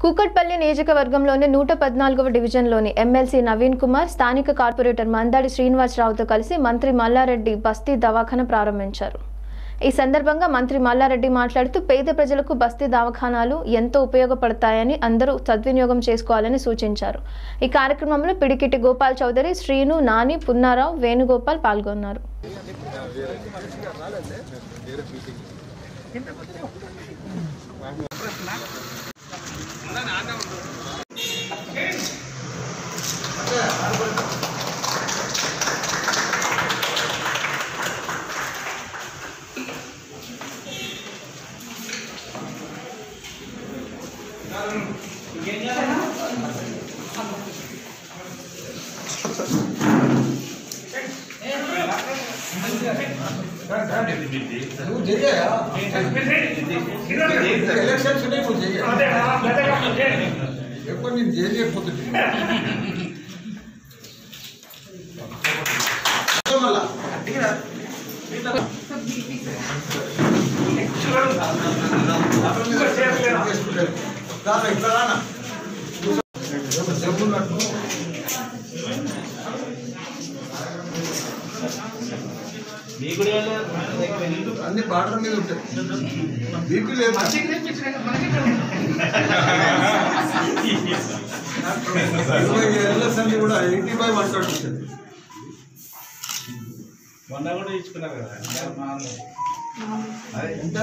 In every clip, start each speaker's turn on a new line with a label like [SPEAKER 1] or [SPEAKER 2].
[SPEAKER 1] కూకట్పల్లి నియోజకవర్గంలోని నూట పద్నాలుగవ డివిజన్లోని ఎమ్మెల్సీ నవీన్ కుమార్ స్థానిక కార్పొరేటర్ మందాడి శ్రీనివాసరావుతో కలిసి మంత్రి మల్లారెడ్డి బస్తీ దవాఖాన ప్రారంభించారు ఈ సందర్భంగా మంత్రి మల్లారెడ్డి మాట్లాడుతూ పేద ప్రజలకు బస్తీ దవాఖానాలు ఎంతో ఉపయోగపడతాయని అందరూ సద్వినియోగం చేసుకోవాలని సూచించారు ఈ కార్యక్రమంలో పిడికిటి గోపాల్ చౌదరి శ్రీను నాని పున్నారావు వేణుగోపాల్ పాల్గొన్నారు
[SPEAKER 2] నువ్వు చెయ్యా ఎలక్షన్స్ ఉన్నాయి నువ్వు చెయ్య ఎప్పుడు నేను చేయలేకపోతుంది మళ్ళా దాని ఇట్లా రానా జబ్బున్నట్టు అన్ని బార్డర్ మీద ఉంటాయి బీపీ లేదు ఇరవై ఏళ్ళ సంది కూడా ఎయిటీ ఫైవ్ అంటాడు
[SPEAKER 3] మొన్న కూడా ఇచ్చుకున్నారు కదా
[SPEAKER 2] ఎంత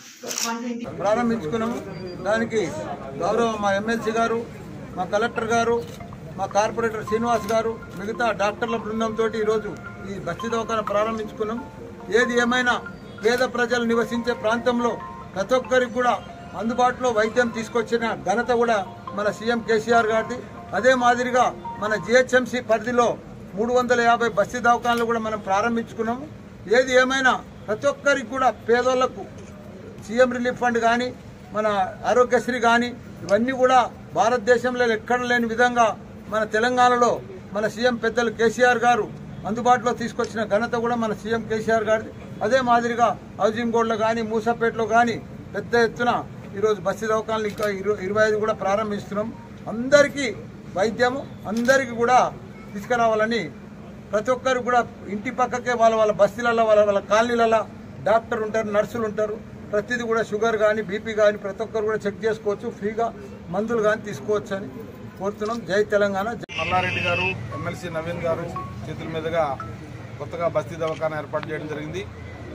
[SPEAKER 2] ప్రారంభించుకున్నాము దానికి గౌరవ మా ఎమ్మెల్సీ గారు మా కలెక్టర్ గారు మా కార్పొరేటర్ శ్రీనివాస్ గారు మిగతా డాక్టర్ల బృందంతో ఈరోజు ఈ బస్తీ దవాఖాన ప్రారంభించుకున్నాం ఏది ఏమైనా పేద ప్రజలు నివసించే ప్రాంతంలో ప్రతి ఒక్కరికి కూడా అందుబాటులో వైద్యం తీసుకొచ్చిన ఘనత కూడా మన సీఎం కేసీఆర్ గారిది అదే మాదిరిగా మన జిహెచ్ఎంసీ పరిధిలో మూడు వందల యాభై బస్తీ దవాఖానలు కూడా మనం ప్రారంభించుకున్నాము ఏది ఏమైనా ప్రతి ఒక్కరికి కూడా పేదోళ్లకు సీఎం రిలీఫ్ ఫండ్ కానీ మన ఆరోగ్యశ్రీ కానీ ఇవన్నీ కూడా భారతదేశంలో ఎక్కడ లేని విధంగా మన తెలంగాణలో మన సీఎం పెద్దలు కేసీఆర్ గారు అందుబాటులో తీసుకొచ్చిన ఘనత కూడా మన సీఎం కేసీఆర్ గారిది అదే మాదిరిగా హౌసింగ్ బోర్డులో కానీ మూసాపేటలో కానీ పెద్ద ఎత్తున ఈరోజు బస్సు దవాఖానాలు ఇంకా ఇరు- ఇరవై ఐదు కూడా ప్రారంభిస్తున్నాం అందరికీ వైద్యము అందరికీ కూడా తీసుకురావాలని ప్రతి ఒక్కరు కూడా ఇంటి పక్కకే వాళ్ళ వాళ్ళ బస్తీలలో వాళ్ళ వాళ్ళ కాలనీలలో డాక్టర్ ఉంటారు నర్సులు ఉంటారు ప్రతిదీ కూడా షుగర్ కానీ బీపీ కానీ ప్రతి ఒక్కరు కూడా చెక్ చేసుకోవచ్చు ఫ్రీగా మందులు కానీ తీసుకోవచ్చు అని కోరుతున్నాం జై తెలంగాణ జై
[SPEAKER 3] మల్లారెడ్డి గారు ఎమ్మెల్సీ నవీన్ గారు చేతుల మీదుగా కొత్తగా బస్తీ దవాఖానా ఏర్పాటు చేయడం జరిగింది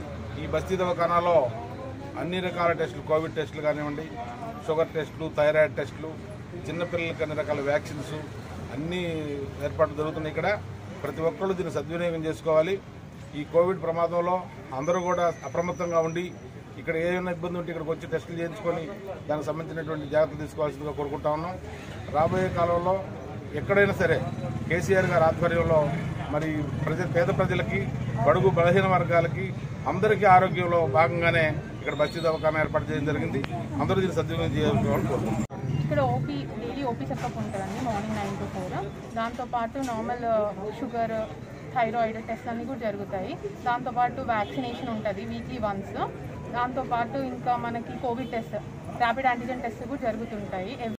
[SPEAKER 3] ఈ బస్తీ దవాఖానాలో అన్ని రకాల టెస్టులు కోవిడ్ టెస్టులు కానివ్వండి షుగర్ టెస్టులు థైరాయిడ్ టెస్టులు చిన్నపిల్లలకి అన్ని రకాల వ్యాక్సిన్స్ అన్నీ ఏర్పాట్లు జరుగుతున్నాయి ఇక్కడ ప్రతి ఒక్కళ్ళు దీన్ని సద్వినియోగం చేసుకోవాలి ఈ కోవిడ్ ప్రమాదంలో అందరూ కూడా అప్రమత్తంగా ఉండి ఇక్కడ ఏమైనా ఇబ్బంది ఉంటే ఇక్కడికి వచ్చి టెస్టులు చేయించుకొని దానికి సంబంధించినటువంటి జాగ్రత్తలు తీసుకోవాల్సిందిగా కోరుకుంటా ఉన్నాం రాబోయే కాలంలో ఎక్కడైనా సరే కేసీఆర్ గారి ఆధ్వర్యంలో మరి ప్రజ పేద ప్రజలకి బడుగు బలహీన వర్గాలకి అందరికీ ఆరోగ్యంలో భాగంగానే ఇక్కడ బస్తీ దవాఖానా ఏర్పాటు చేయడం జరిగింది అందరూ దీన్ని సద్వినియోగం చేయాలని కోరుకుంటున్నాం
[SPEAKER 4] ఇక్కడ ఓపీ డైలీ ఓపీ చెకప్ ఉంటుందండి మార్నింగ్ నైన్ టు ఫోర్ దాంతోపాటు నార్మల్ షుగర్ థైరాయిడ్ టెస్ట్ అన్నీ కూడా జరుగుతాయి దాంతోపాటు వ్యాక్సినేషన్ ఉంటుంది వీక్లీ వన్స్ దాంతోపాటు ఇంకా మనకి Covid test rapid antigen test కూడా జరుగుతుంటాయి